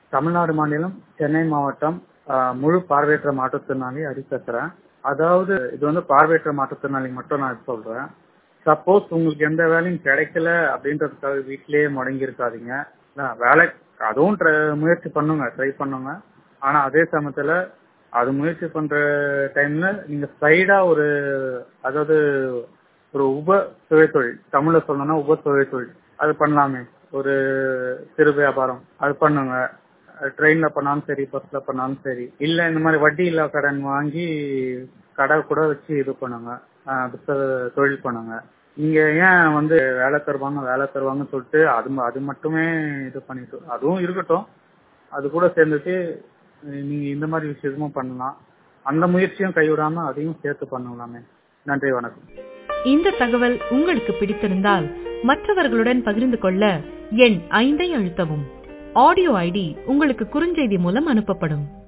தமிழ்நாடு மாநிலம் சென்னை மாவட்டம் ஆஹ், முழு பார்வையற்ற மாற்றுத்திறனாளி ஹரி பேசுறேன் அதாவது இது வந்து பார்வையற்ற மாற்றுத்திறனாளி மட்டும் நான் சொல்றேன் சப்போஸ் உங்களுக்கு எந்த வேலையும் கிடைக்கல அப்படின்றதுக்காக வீட்டிலேயே முடங்கி இருக்காதீங்க என்ன, வேலை அதுவும் try- முயற்சி பண்ணுங்க ட்ரை பண்ணுங்க ஆனா அதே சமயத்துல அது முயற்சி பண்ற டைம்ல நீங்க சைடா ஒரு அதாவது ஒரு உப சுயதொழில் தமிழ்ல சொல்லணும்னா உப சுயதொழில் அது பண்ணலாமே ஒரு சிறு வியாபாரம் அது பண்ணுங்க ட்ரெயின்ல பண்ணாலும் சரி பஸ்ல பண்ணாலும் சரி இல்ல இந்த மாதிரி வட்டி இல்லா கடன் வாங்கி கடை கூட வச்சு இது பண்ணுங்க ஆஹ் business தொழில் பண்ணுங்க நீங்க ஏன் வந்து வேலை தருவாங்க வேலை தருவாங்கன்னு சொல்லிட்டு அது ம- அது மட்டுமே இது பண்ணிட்டு அதுவும் இருக்கட்டும் அது கூட சேர்ந்துட்டு அஹ் நீங்க இந்த மாதிரி விஷயமும் பண்ணலாம் அந்த முயற்சியும் கைவிடாம அதையும் சேர்த்து பண்ணலாமே நன்றி வணக்கம் இந்த தகவல் உங்களுக்கு பிடித்திருந்தால் மற்றவர்களுடன் பகிர்ந்து கொள்ள எண் ஐந்தை அழுத்தவும் ஆடியோ ஐடி உங்களுக்கு குறுஞ்செய்தி மூலம் அனுப்பப்படும்